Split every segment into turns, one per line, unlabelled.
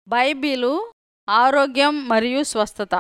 Bible ఆరోగ్యం మరియు స్వస్థత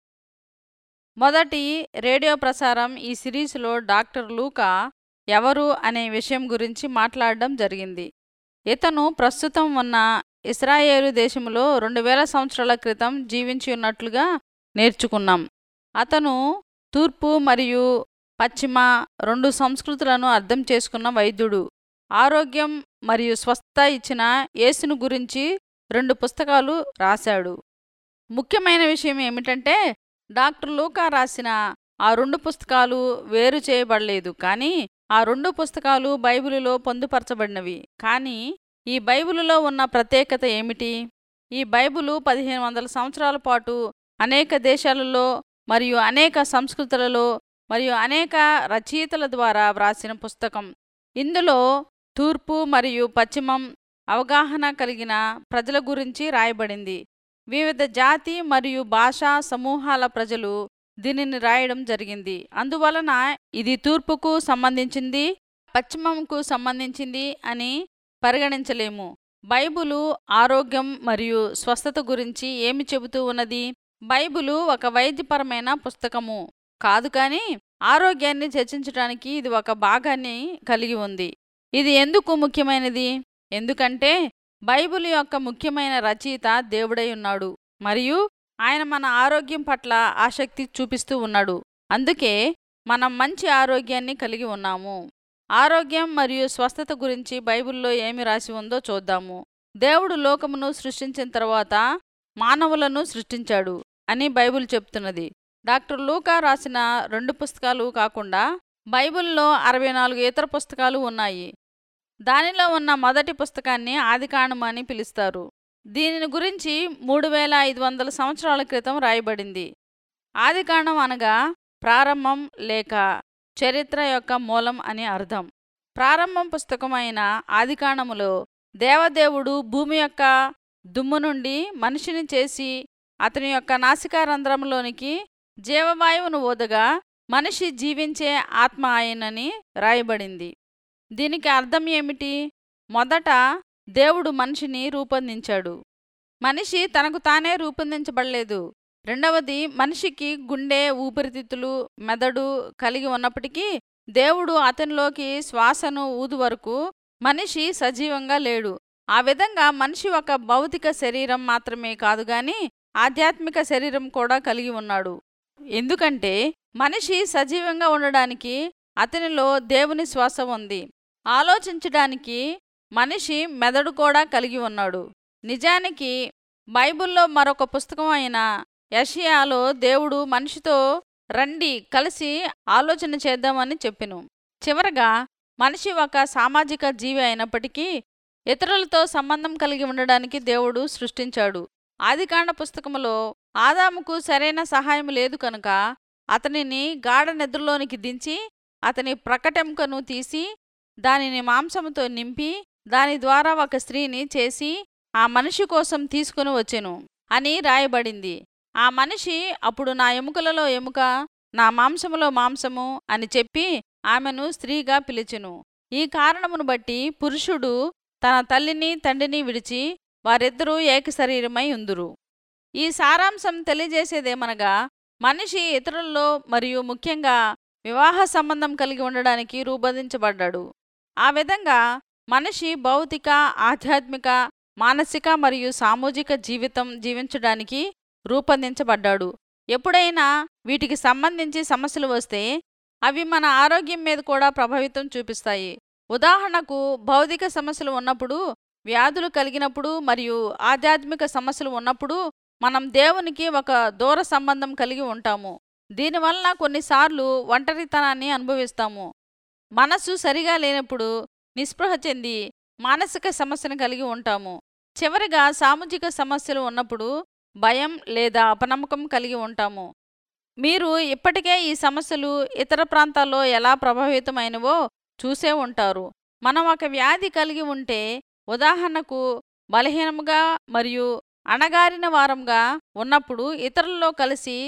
మొదటి రేడియో ప్రసారం ఈ సిరీస్లో డాక్టర్ లూకా ఎవరు అనే విషయం గురించి మాట్లాడడం జరిగింది ఇతను ప్రస్తుతం ఉన్న ఇస్రాయేలు దేశంలో రెండు వేల సంవత్సరాల క్రితం జీవించి ఉన్నట్లుగా నేర్చుకున్నాం అతను తూర్పు మరియు పశ్చిమ రెండు సంస్కృతులను అర్థం చేసుకున్న వైద్యుడు ఆరోగ్యం మరియు స్వస్థత ఇచ్చిన యేసును గురించి రెండు పుస్తకాలు రాశాడు ముఖ్యమైన విషయం ఏమిటంటే డాక్టర్ లూకా రాసిన ఆ రెండు పుస్తకాలు వేరు చేయబడలేదు కానీ ఆ రెండు పుస్తకాలు బైబిలులో పొందుపరచబడినవి కానీ ఈ బైబిలులో ఉన్న ప్రత్యేకత ఏమిటి ఈ బైబిలు పదిహేను వందల సంవత్సరాల పాటు అనేక దేశాలలో మరియు అనేక సంస్కృతులలో మరియు అనేక రచయితల ద్వారా వ్రాసిన పుస్తకం ఇందులో తూర్పు మరియు పశ్చిమం అవగాహన కలిగిన ప్రజల గురించి రాయబడింది వివిధ జాతి మరియు భాషా సమూహాల ప్రజలు దీనిని రాయడం జరిగింది అందువలన ఇది తూర్పుకు సంబంధించింది పశ్చిమంకు సంబంధించింది అని పరిగణించలేము బైబులు ఆరోగ్యం మరియు స్వస్థత గురించి ఏమి చెబుతూ ఉన్నది బైబులు ఒక వైద్యపరమైన పుస్తకము కాదు కానీ ఆరోగ్యాన్ని చర్చించడానికి ఇది ఒక భాగాన్ని కలిగి ఉంది ఇది ఎందుకు ముఖ్యమైనది ఎందుకంటే బైబిల్ యొక్క ముఖ్యమైన రచయిత దేవుడై ఉన్నాడు మరియు ఆయన మన ఆరోగ్యం పట్ల ఆసక్తి చూపిస్తూ ఉన్నాడు అందుకే మనం మంచి ఆరోగ్యాన్ని కలిగి ఉన్నాము ఆరోగ్యం మరియు స్వస్థత గురించి బైబిల్లో ఏమి రాసి ఉందో చూద్దాము దేవుడు లోకమును సృష్టించిన తర్వాత మానవులను సృష్టించాడు అని బైబిల్ చెప్తున్నది డాక్టర్ లూకా రాసిన రెండు పుస్తకాలు కాకుండా బైబిల్లో అరవై నాలుగు ఇతర పుస్తకాలు ఉన్నాయి దానిలో ఉన్న మొదటి పుస్తకాన్ని ఆదికాండం అని పిలుస్తారు దీనిని గురించి మూడు వేల ఐదు వందల సంవత్సరాల క్రితం రాయబడింది ఆదికాండం అనగా ప్రారంభం లేక చరిత్ర యొక్క మూలం అని అర్థం ప్రారంభం పుస్తకం అయిన ఆదికాండములో దేవదేవుడు భూమి యొక్క దుమ్ము నుండి మనిషిని చేసి అతని యొక్క నాసికారంధ్రంలోనికి జీవవాయువును ఓదగా మనిషి జీవించే ఆత్మ ఆయనని రాయబడింది దీనికి అర్థం ఏమిటి మొదట దేవుడు మనిషిని రూపొందించాడు మనిషి తనకు తానే రూపొందించబడలేదు రెండవది మనిషికి గుండె ఊపిరితిత్తులు మెదడు కలిగి ఉన్నప్పటికీ దేవుడు అతనిలోకి శ్వాసను ఊదు వరకు మనిషి సజీవంగా లేడు ఆ విధంగా మనిషి ఒక భౌతిక శరీరం మాత్రమే కాదు గాని ఆధ్యాత్మిక శరీరం కూడా కలిగి ఉన్నాడు ఎందుకంటే మనిషి సజీవంగా ఉండడానికి అతనిలో దేవుని శ్వాస ఉంది ఆలోచించడానికి మనిషి మెదడు కూడా కలిగి ఉన్నాడు నిజానికి బైబిల్లో మరొక పుస్తకం అయిన యషియాలో దేవుడు మనిషితో రండి కలిసి ఆలోచన చేద్దామని చెప్పెను చివరగా మనిషి ఒక సామాజిక జీవి అయినప్పటికీ ఇతరులతో సంబంధం కలిగి ఉండడానికి దేవుడు సృష్టించాడు ఆదికాండ పుస్తకములో ఆదాముకు సరైన సహాయం లేదు కనుక అతనిని గాఢ నిద్రలోనికి దించి అతని ప్రకటెంకను తీసి దానిని మాంసముతో నింపి దాని ద్వారా ఒక స్త్రీని చేసి ఆ మనిషి కోసం తీసుకుని వచ్చెను అని రాయబడింది ఆ మనిషి అప్పుడు నా ఎముకలలో ఎముక నా మాంసములో మాంసము అని చెప్పి ఆమెను స్త్రీగా పిలిచెను ఈ కారణమును బట్టి పురుషుడు తన తల్లిని తండ్రిని విడిచి వారిద్దరూ ఏక శరీరమై ఉందురు ఈ సారాంశం తెలియజేసేదేమనగా మనిషి ఇతరుల్లో మరియు ముఖ్యంగా వివాహ సంబంధం కలిగి ఉండడానికి రూపొందించబడ్డాడు ఆ విధంగా మనిషి భౌతిక ఆధ్యాత్మిక మానసిక మరియు సామూహిక జీవితం జీవించడానికి రూపొందించబడ్డాడు ఎప్పుడైనా వీటికి సంబంధించి సమస్యలు వస్తే అవి మన ఆరోగ్యం మీద కూడా ప్రభావితం చూపిస్తాయి ఉదాహరణకు భౌతిక సమస్యలు ఉన్నప్పుడు వ్యాధులు కలిగినప్పుడు మరియు ఆధ్యాత్మిక సమస్యలు ఉన్నప్పుడు మనం దేవునికి ఒక దూర సంబంధం కలిగి ఉంటాము దీనివల్ల కొన్నిసార్లు ఒంటరితనాన్ని అనుభవిస్తాము మనసు సరిగా లేనప్పుడు నిస్పృహ చెంది మానసిక సమస్యను కలిగి ఉంటాము చివరిగా సామాజిక సమస్యలు ఉన్నప్పుడు భయం లేదా అపనమ్మకం కలిగి ఉంటాము మీరు ఇప్పటికే ఈ సమస్యలు ఇతర ప్రాంతాల్లో ఎలా ప్రభావితమైనవో చూసే ఉంటారు మనం ఒక వ్యాధి కలిగి ఉంటే ఉదాహరణకు బలహీనముగా మరియు అణగారిన వారంగా ఉన్నప్పుడు ఇతరుల్లో కలిసి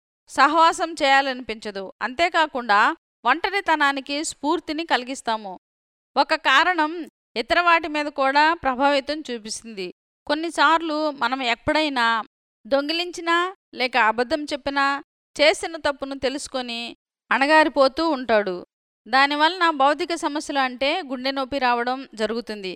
సహవాసం చేయాలనిపించదు అంతేకాకుండా ఒంటరితనానికి స్ఫూర్తిని కలిగిస్తాము ఒక కారణం ఇతర వాటి మీద కూడా ప్రభావితం చూపిస్తుంది కొన్నిసార్లు మనం ఎప్పుడైనా దొంగిలించినా లేక అబద్ధం చెప్పినా చేసిన తప్పును తెలుసుకొని అణగారిపోతూ ఉంటాడు దానివలన భౌతిక సమస్యలు అంటే గుండె నొప్పి రావడం జరుగుతుంది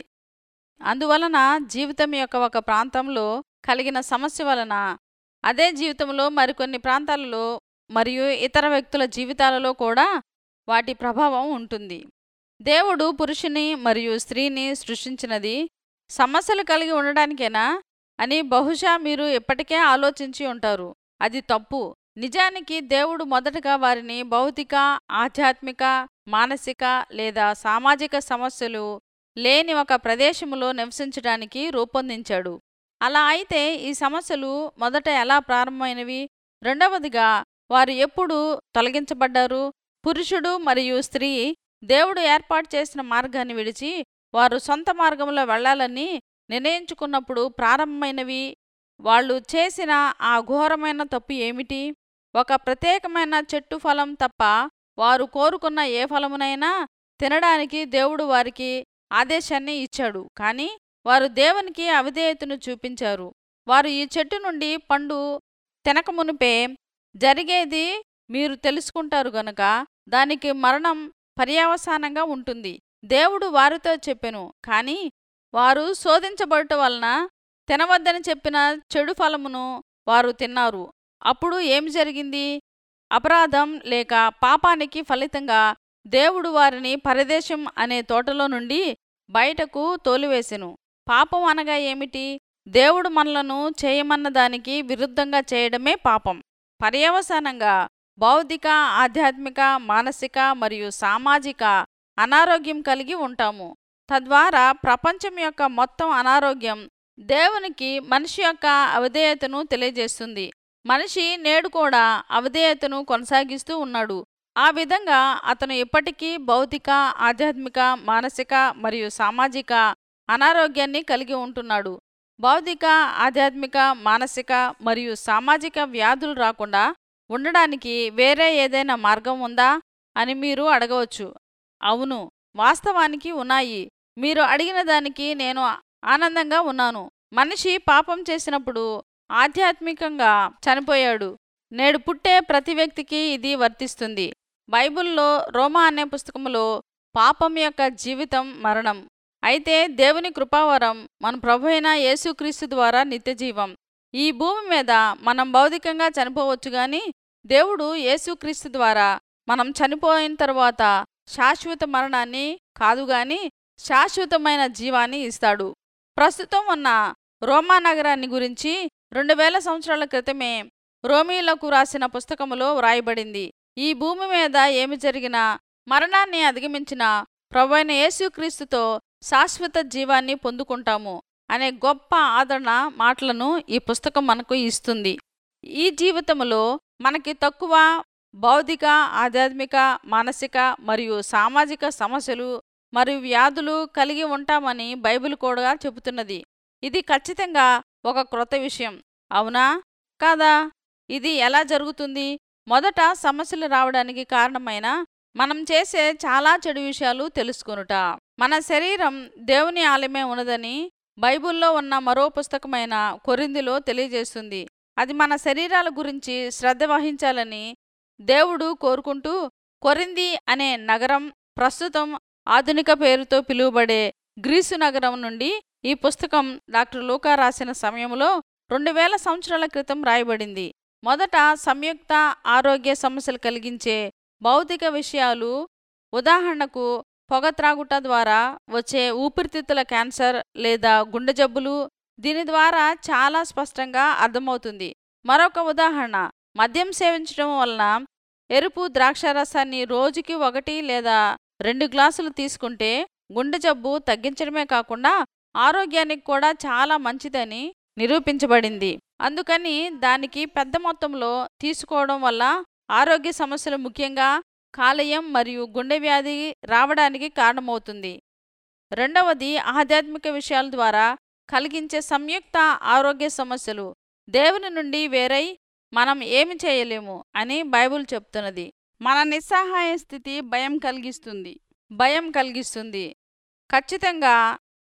అందువలన జీవితం యొక్క ఒక ప్రాంతంలో కలిగిన సమస్య వలన అదే జీవితంలో మరికొన్ని ప్రాంతాలలో మరియు ఇతర వ్యక్తుల జీవితాలలో కూడా వాటి ప్రభావం ఉంటుంది దేవుడు పురుషుని మరియు స్త్రీని సృష్టించినది సమస్యలు కలిగి ఉండడానికేనా అని బహుశా మీరు ఎప్పటికే ఆలోచించి ఉంటారు అది తప్పు నిజానికి దేవుడు మొదటగా వారిని భౌతిక ఆధ్యాత్మిక మానసిక లేదా సామాజిక సమస్యలు లేని ఒక ప్రదేశములో నివసించడానికి రూపొందించాడు అలా అయితే ఈ సమస్యలు మొదట ఎలా ప్రారంభమైనవి రెండవదిగా వారు ఎప్పుడు తొలగించబడ్డారు పురుషుడు మరియు స్త్రీ దేవుడు ఏర్పాటు చేసిన మార్గాన్ని విడిచి వారు సొంత మార్గంలో వెళ్లాలని నిర్ణయించుకున్నప్పుడు ప్రారంభమైనవి వాళ్ళు చేసిన ఆ ఘోరమైన తప్పు ఏమిటి ఒక ప్రత్యేకమైన చెట్టు ఫలం తప్ప వారు కోరుకున్న ఏ ఫలమునైనా తినడానికి దేవుడు వారికి ఆదేశాన్ని ఇచ్చాడు కానీ వారు దేవునికి అవిధేయతను చూపించారు వారు ఈ చెట్టు నుండి పండు తినకమునిపే జరిగేది మీరు తెలుసుకుంటారు గనుక దానికి మరణం పర్యవసానంగా ఉంటుంది దేవుడు వారితో చెప్పెను కాని వారు శోధించబడటం వలన తినవద్దని చెప్పిన చెడు ఫలమును వారు తిన్నారు అప్పుడు ఏమి జరిగింది అపరాధం లేక పాపానికి ఫలితంగా దేవుడు వారిని పరదేశం అనే తోటలో నుండి బయటకు తోలివేసెను పాపం అనగా ఏమిటి దేవుడు మనలను చేయమన్న దానికి విరుద్ధంగా చేయడమే పాపం పర్యవసానంగా బౌద్ధిక ఆధ్యాత్మిక మానసిక మరియు సామాజిక అనారోగ్యం కలిగి ఉంటాము తద్వారా ప్రపంచం యొక్క మొత్తం అనారోగ్యం దేవునికి మనిషి యొక్క అవిధేయతను తెలియజేస్తుంది మనిషి నేడు కూడా అవిధేయతను కొనసాగిస్తూ ఉన్నాడు ఆ విధంగా అతను ఇప్పటికీ భౌతిక ఆధ్యాత్మిక మానసిక మరియు సామాజిక అనారోగ్యాన్ని కలిగి ఉంటున్నాడు భౌతిక ఆధ్యాత్మిక మానసిక మరియు సామాజిక వ్యాధులు రాకుండా ఉండడానికి వేరే ఏదైనా మార్గం ఉందా అని మీరు అడగవచ్చు అవును వాస్తవానికి ఉన్నాయి మీరు అడిగిన దానికి నేను ఆనందంగా ఉన్నాను మనిషి పాపం చేసినప్పుడు ఆధ్యాత్మికంగా చనిపోయాడు నేడు పుట్టే ప్రతి వ్యక్తికి ఇది వర్తిస్తుంది బైబిల్లో రోమా అనే పుస్తకములో పాపం యొక్క జీవితం మరణం అయితే దేవుని కృపావరం మన ప్రభు అయిన యేసుక్రీస్తు ద్వారా నిత్యజీవం ఈ భూమి మీద మనం భౌతికంగా చనిపోవచ్చు గాని దేవుడు యేసుక్రీస్తు ద్వారా మనం చనిపోయిన తరువాత శాశ్వత మరణాన్ని కాదుగాని శాశ్వతమైన జీవాన్ని ఇస్తాడు ప్రస్తుతం ఉన్న రోమా నగరాన్ని గురించి రెండు వేల సంవత్సరాల క్రితమే రోమీలకు రాసిన పుస్తకములో వ్రాయబడింది ఈ భూమి మీద ఏమి జరిగినా మరణాన్ని అధిగమించిన ప్రభైన యేసుక్రీస్తుతో శాశ్వత జీవాన్ని పొందుకుంటాము అనే గొప్ప ఆదరణ మాటలను ఈ పుస్తకం మనకు ఇస్తుంది ఈ జీవితంలో మనకి తక్కువ బౌద్ధిక ఆధ్యాత్మిక మానసిక మరియు సామాజిక సమస్యలు మరియు వ్యాధులు కలిగి ఉంటామని బైబిల్ కూడా చెబుతున్నది ఇది ఖచ్చితంగా ఒక క్రొత్త విషయం అవునా కాదా ఇది ఎలా జరుగుతుంది మొదట సమస్యలు రావడానికి కారణమైన మనం చేసే చాలా చెడు విషయాలు తెలుసుకొనుట మన శరీరం దేవుని ఆలయమే ఉన్నదని బైబిల్లో ఉన్న మరో పుస్తకమైన కొరిందిలో తెలియజేస్తుంది అది మన శరీరాల గురించి శ్రద్ధ వహించాలని దేవుడు కోరుకుంటూ కొరింది అనే నగరం ప్రస్తుతం ఆధునిక పేరుతో పిలువబడే గ్రీసు నగరం నుండి ఈ పుస్తకం డాక్టర్ లూకా రాసిన సమయంలో రెండు వేల సంవత్సరాల క్రితం రాయబడింది మొదట సంయుక్త ఆరోగ్య సమస్యలు కలిగించే భౌతిక విషయాలు ఉదాహరణకు పొగ త్రాగుట ద్వారా వచ్చే ఊపిరితిత్తుల క్యాన్సర్ లేదా గుండె జబ్బులు దీని ద్వారా చాలా స్పష్టంగా అర్థమవుతుంది మరొక ఉదాహరణ మద్యం సేవించడం వలన ఎరుపు ద్రాక్షారసాన్ని రోజుకి ఒకటి లేదా రెండు గ్లాసులు తీసుకుంటే గుండె జబ్బు తగ్గించడమే కాకుండా ఆరోగ్యానికి కూడా చాలా మంచిదని నిరూపించబడింది అందుకని దానికి పెద్ద మొత్తంలో తీసుకోవడం వల్ల ఆరోగ్య సమస్యలు ముఖ్యంగా కాలేయం మరియు గుండె వ్యాధి రావడానికి కారణమవుతుంది రెండవది ఆధ్యాత్మిక విషయాల ద్వారా కలిగించే సంయుక్త ఆరోగ్య సమస్యలు దేవుని నుండి వేరై మనం ఏమి చేయలేము అని బైబుల్ చెప్తున్నది మన నిస్సహాయ స్థితి భయం కలిగిస్తుంది భయం కలిగిస్తుంది ఖచ్చితంగా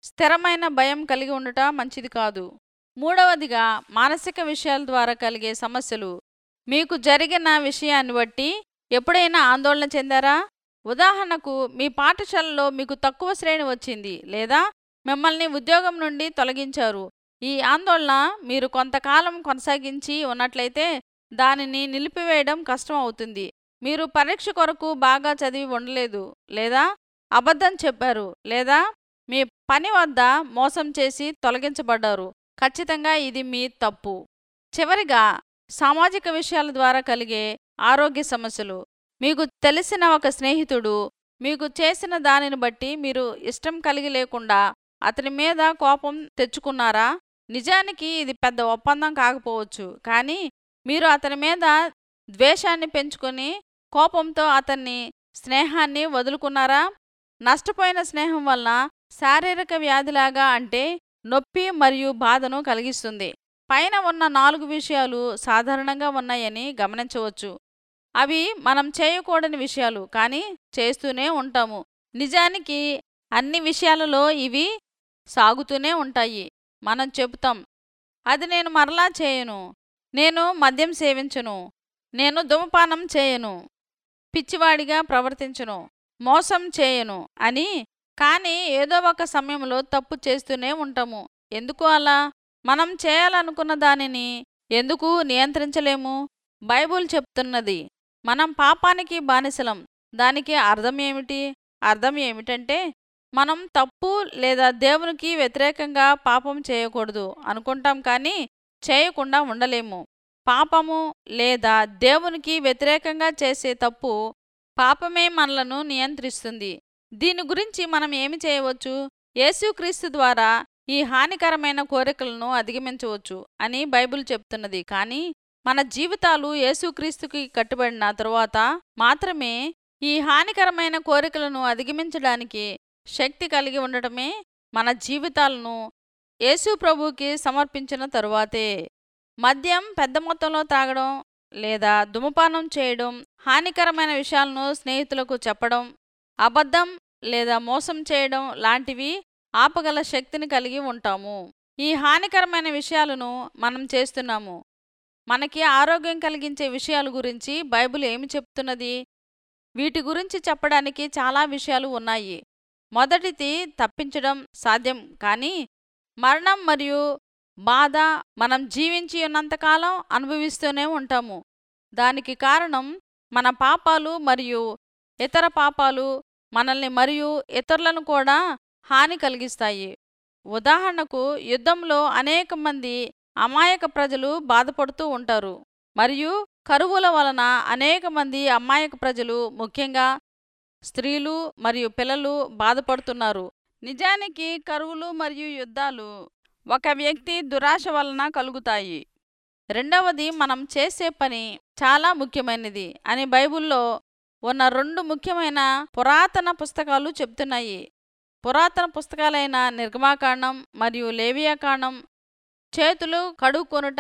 స్థిరమైన భయం కలిగి ఉండుట మంచిది కాదు మూడవదిగా మానసిక విషయాల ద్వారా కలిగే సమస్యలు మీకు జరిగిన విషయాన్ని బట్టి ఎప్పుడైనా ఆందోళన చెందారా ఉదాహరణకు మీ పాఠశాలలో మీకు తక్కువ శ్రేణి వచ్చింది లేదా మిమ్మల్ని ఉద్యోగం నుండి తొలగించారు ఈ ఆందోళన మీరు కొంతకాలం కొనసాగించి ఉన్నట్లయితే దానిని నిలిపివేయడం కష్టం అవుతుంది మీరు పరీక్ష కొరకు బాగా చదివి ఉండలేదు లేదా అబద్ధం చెప్పారు లేదా మీ పని వద్ద మోసం చేసి తొలగించబడ్డారు ఖచ్చితంగా ఇది మీ తప్పు చివరిగా సామాజిక విషయాల ద్వారా కలిగే ఆరోగ్య సమస్యలు మీకు తెలిసిన ఒక స్నేహితుడు మీకు చేసిన దానిని బట్టి మీరు ఇష్టం కలిగి లేకుండా అతని మీద కోపం తెచ్చుకున్నారా నిజానికి ఇది పెద్ద ఒప్పందం కాకపోవచ్చు కానీ మీరు అతని మీద ద్వేషాన్ని పెంచుకొని కోపంతో అతన్ని స్నేహాన్ని వదులుకున్నారా నష్టపోయిన స్నేహం వలన శారీరక వ్యాధిలాగా అంటే నొప్పి మరియు బాధను కలిగిస్తుంది పైన ఉన్న నాలుగు విషయాలు సాధారణంగా ఉన్నాయని గమనించవచ్చు అవి మనం చేయకూడని విషయాలు కానీ చేస్తూనే ఉంటాము నిజానికి అన్ని విషయాలలో ఇవి సాగుతూనే ఉంటాయి మనం చెబుతాం అది నేను మరలా చేయను నేను మద్యం సేవించను నేను ధూమపానం చేయను పిచ్చివాడిగా ప్రవర్తించను మోసం చేయను అని కానీ ఏదో ఒక సమయంలో తప్పు చేస్తూనే ఉంటాము ఎందుకు అలా మనం చేయాలనుకున్న దానిని ఎందుకు నియంత్రించలేము బైబుల్ చెప్తున్నది మనం పాపానికి బానిసలం దానికి అర్థం ఏమిటి అర్థం ఏమిటంటే మనం తప్పు లేదా దేవునికి వ్యతిరేకంగా పాపం చేయకూడదు అనుకుంటాం కానీ చేయకుండా ఉండలేము పాపము లేదా దేవునికి వ్యతిరేకంగా చేసే తప్పు పాపమే మనలను నియంత్రిస్తుంది దీని గురించి మనం ఏమి చేయవచ్చు యేసుక్రీస్తు ద్వారా ఈ హానికరమైన కోరికలను అధిగమించవచ్చు అని బైబిల్ చెప్తున్నది కానీ మన జీవితాలు యేసుక్రీస్తుకి కట్టుబడిన తరువాత మాత్రమే ఈ హానికరమైన కోరికలను అధిగమించడానికి శక్తి కలిగి ఉండటమే మన జీవితాలను యేసు ప్రభువుకి సమర్పించిన తరువాతే మద్యం పెద్ద మొత్తంలో తాగడం లేదా ధూమపానం చేయడం హానికరమైన విషయాలను స్నేహితులకు చెప్పడం అబద్ధం లేదా మోసం చేయడం లాంటివి ఆపగల శక్తిని కలిగి ఉంటాము ఈ హానికరమైన విషయాలను మనం చేస్తున్నాము మనకి ఆరోగ్యం కలిగించే విషయాల గురించి బైబిల్ ఏమి చెప్తున్నది వీటి గురించి చెప్పడానికి చాలా విషయాలు ఉన్నాయి మొదటిది తప్పించడం సాధ్యం కానీ మరణం మరియు బాధ మనం జీవించి ఉన్నంతకాలం అనుభవిస్తూనే ఉంటాము దానికి కారణం మన పాపాలు మరియు ఇతర పాపాలు మనల్ని మరియు ఇతరులను కూడా హాని కలిగిస్తాయి ఉదాహరణకు యుద్ధంలో అనేక మంది అమాయక ప్రజలు బాధపడుతూ ఉంటారు మరియు కరువుల వలన అనేక మంది అమాయక ప్రజలు ముఖ్యంగా స్త్రీలు మరియు పిల్లలు బాధపడుతున్నారు నిజానికి కరువులు మరియు యుద్ధాలు ఒక వ్యక్తి దురాశ వలన కలుగుతాయి రెండవది మనం చేసే పని చాలా ముఖ్యమైనది అని బైబిల్లో ఉన్న రెండు ముఖ్యమైన పురాతన పుస్తకాలు చెప్తున్నాయి పురాతన పుస్తకాలైన నిర్గమాకాండం మరియు లేవియాకాండం చేతులు కడుక్కొనుట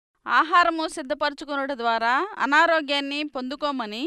ఆహారము సిద్ధపరచుకొనుట ద్వారా అనారోగ్యాన్ని పొందుకోమని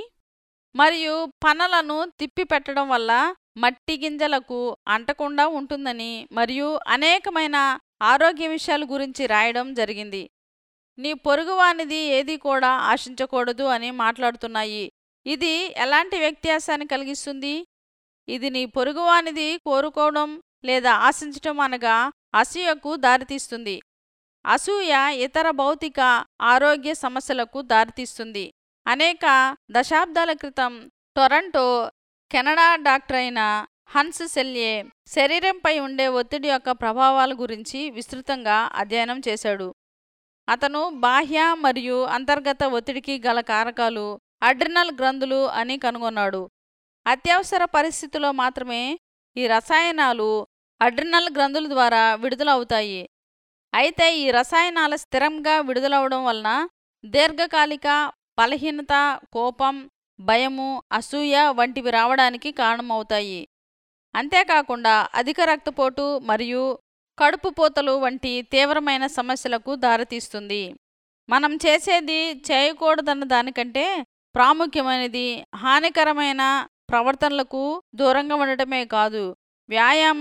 మరియు పనలను తిప్పి పెట్టడం వల్ల మట్టి గింజలకు అంటకుండా ఉంటుందని మరియు అనేకమైన ఆరోగ్య విషయాల గురించి రాయడం జరిగింది నీ పొరుగువానిది ఏది కూడా ఆశించకూడదు అని మాట్లాడుతున్నాయి ఇది ఎలాంటి వ్యత్యాసాన్ని కలిగిస్తుంది ఇది నీ పొరుగువానిది కోరుకోవడం లేదా ఆశించటం అనగా అసూయకు దారితీస్తుంది అసూయ ఇతర భౌతిక ఆరోగ్య సమస్యలకు దారితీస్తుంది అనేక దశాబ్దాల క్రితం టొరంటో కెనడా డాక్టర్ అయిన హన్స్ సెల్యే శరీరంపై ఉండే ఒత్తిడి యొక్క ప్రభావాల గురించి విస్తృతంగా అధ్యయనం చేశాడు అతను బాహ్య మరియు అంతర్గత ఒత్తిడికి గల కారకాలు అడ్రినల్ గ్రంథులు అని కనుగొన్నాడు అత్యవసర పరిస్థితుల్లో మాత్రమే ఈ రసాయనాలు అడ్రినల్ గ్రంథుల ద్వారా విడుదలవుతాయి అయితే ఈ రసాయనాల స్థిరంగా విడుదలవడం వలన దీర్ఘకాలిక బలహీనత కోపం భయము అసూయ వంటివి రావడానికి కారణమవుతాయి అంతేకాకుండా అధిక రక్తపోటు మరియు కడుపు పోతలు వంటి తీవ్రమైన సమస్యలకు దారితీస్తుంది మనం చేసేది చేయకూడదన్న దానికంటే ప్రాముఖ్యమైనది హానికరమైన ప్రవర్తనలకు దూరంగా ఉండటమే కాదు వ్యాయామం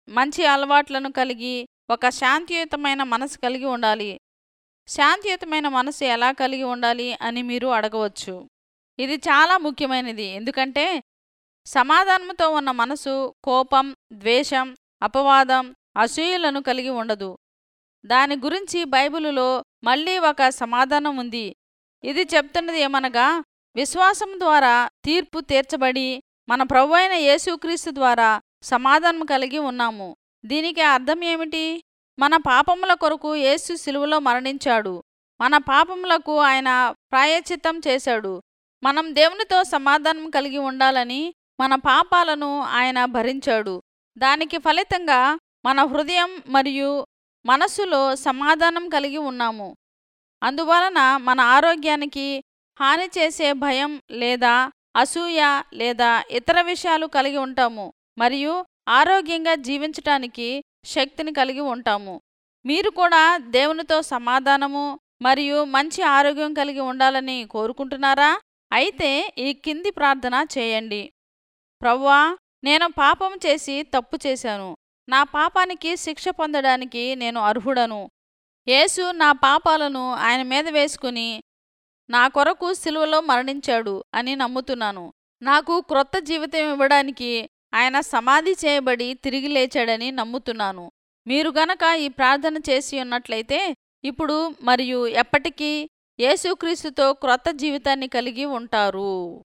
మంచి అలవాట్లను కలిగి ఒక శాంతియుతమైన మనసు కలిగి ఉండాలి శాంతియుతమైన మనసు ఎలా కలిగి ఉండాలి అని మీరు అడగవచ్చు ఇది చాలా ముఖ్యమైనది ఎందుకంటే సమాధానంతో ఉన్న మనసు కోపం ద్వేషం అపవాదం అసూయలను కలిగి ఉండదు దాని గురించి బైబిలులో మళ్ళీ ఒక సమాధానం ఉంది ఇది చెప్తున్నది ఏమనగా విశ్వాసం ద్వారా తీర్పు తీర్చబడి మన ప్రభు అయిన యేసుక్రీస్తు ద్వారా సమాధానం కలిగి ఉన్నాము దీనికి అర్థం ఏమిటి మన పాపముల కొరకు యేసు సిలువలో మరణించాడు మన పాపములకు ఆయన ప్రాయచిత్తం చేశాడు మనం దేవునితో సమాధానం కలిగి ఉండాలని మన పాపాలను ఆయన భరించాడు దానికి ఫలితంగా మన హృదయం మరియు మనస్సులో సమాధానం కలిగి ఉన్నాము అందువలన మన ఆరోగ్యానికి హాని చేసే భయం లేదా అసూయ లేదా ఇతర విషయాలు కలిగి ఉంటాము మరియు ఆరోగ్యంగా జీవించటానికి శక్తిని కలిగి ఉంటాము మీరు కూడా దేవునితో సమాధానము మరియు మంచి ఆరోగ్యం కలిగి ఉండాలని కోరుకుంటున్నారా అయితే ఈ కింది ప్రార్థన చేయండి ప్రవ్వా నేను పాపం చేసి తప్పు చేశాను నా పాపానికి శిక్ష పొందడానికి నేను అర్హుడను యేసు నా పాపాలను ఆయన మీద వేసుకుని నా కొరకు సిలువలో మరణించాడు అని నమ్ముతున్నాను నాకు క్రొత్త జీవితం ఇవ్వడానికి ఆయన సమాధి చేయబడి తిరిగి లేచాడని నమ్ముతున్నాను మీరు గనక ఈ ప్రార్థన చేసి ఉన్నట్లయితే ఇప్పుడు మరియు ఎప్పటికీ యేసుక్రీస్తుతో క్రొత్త జీవితాన్ని కలిగి ఉంటారు